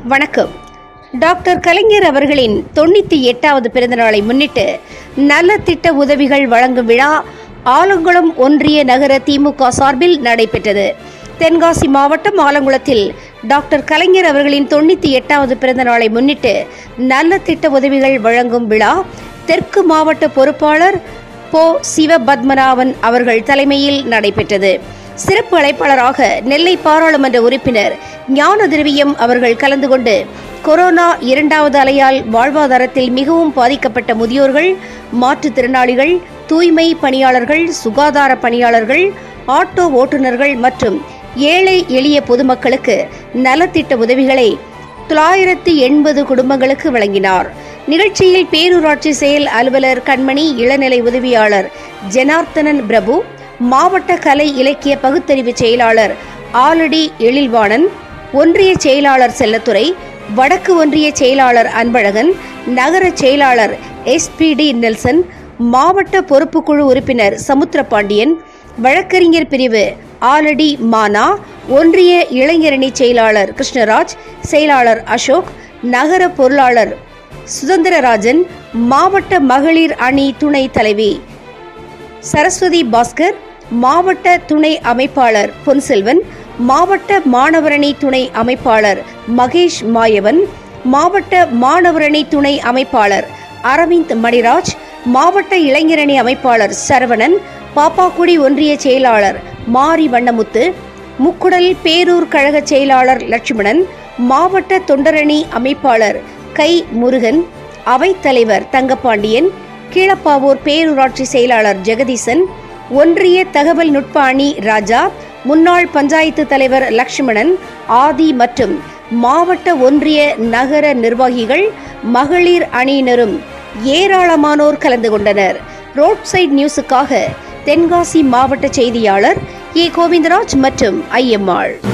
வணக்கம் டாக்டர் கலைஞர் அவர்களின் தொண்ணூற்றி எட்டாவது பிறந்தநாளை முன்னிட்டு நலத்திட்ட உதவிகள் வழங்கும் விழா ஆலங்குளம் ஒன்றிய நகர திமுக சார்பில் நடைபெற்றது தென்காசி மாவட்டம் ஆலங்குளத்தில் டாக்டர் கலைஞர் அவர்களின் தொண்ணூற்றி எட்டாவது பிறந்த நாளை முன்னிட்டு நலத்திட்ட உதவிகள் வழங்கும் விழா தெற்கு மாவட்ட பொறுப்பாளர் போ சிவபத்மநாபன் அவர்கள் தலைமையில் நடைபெற்றது சிறப்பு அழைப்பாளராக நெல்லை பாராளுமன்ற உறுப்பினர் ஞான திரவியம் அவர்கள் கலந்து கொண்டு கொரோனா இரண்டாவது அலையால் வாழ்வாதாரத்தில் மிகவும் பாதிக்கப்பட்ட முதியோர்கள் மாற்றுத்திறனாளிகள் தூய்மை பணியாளர்கள் சுகாதார பணியாளர்கள் ஆட்டோ ஓட்டுநர்கள் மற்றும் ஏழை எளிய பொதுமக்களுக்கு நலத்திட்ட உதவிகளை தொள்ளாயிரத்து எண்பது குடும்பங்களுக்கு வழங்கினார் நிகழ்ச்சியில் பேரூராட்சி செயல் அலுவலர் கண்மணி இளநிலை உதவியாளர் ஜனார்த்தனன் பிரபு மாவட்ட கலை இலக்கிய பகுத்தறிவு செயலாளர் ஆலடி எழில்வாணன் ஒன்றிய செயலாளர் செல்லத்துறை வடக்கு ஒன்றிய செயலாளர் அன்பழகன் நகர செயலாளர் எஸ்பிடி நெல்சன் மாவட்ட பொறுப்புக்குழு உறுப்பினர் சமுத்திரபாண்டியன் வழக்கறிஞர் பிரிவு ஆலடி மானா ஒன்றிய இளைஞரணி செயலாளர் கிருஷ்ணராஜ் செயலாளர் அசோக் நகர பொருளாளர் சுதந்திரராஜன் மாவட்ட மகளிர் அணி துணை தலைவி சரஸ்வதி பாஸ்கர் மாவட்ட துணை அமைப்பாளர் பொன்செல்வன் மாவட்ட மாணவரணி துணை அமைப்பாளர் மகேஷ் மாயவன் மாவட்ட மாணவரணி துணை அமைப்பாளர் அரவிந்த் மணிராஜ் மாவட்ட இளைஞரணி அமைப்பாளர் சரவணன் பாப்பாக்குடி ஒன்றிய செயலாளர் மாரி வண்ணமுத்து முக்குடல் பேரூர் கழக செயலாளர் லட்சுமணன் மாவட்ட தொண்டரணி அமைப்பாளர் கை முருகன் அவைத்தலைவர் தங்கப்பாண்டியன் கீழப்பாவூர் பேரூராட்சி செயலாளர் ஜெகதீசன் ஒன்றிய தகவல் நுட்ப அணி ராஜா முன்னாள் பஞ்சாயத்து தலைவர் லக்ஷ்மணன் ஆதி மற்றும் மாவட்ட ஒன்றிய நகர நிர்வாகிகள் மகளிர் அணியினரும் ஏராளமானோர் கலந்து கொண்டனர் ரோட் சைட் நியூஸுக்காக தென்காசி மாவட்ட செய்தியாளர் ஏ கோவிந்தராஜ் மற்றும் ஐயம்மாள்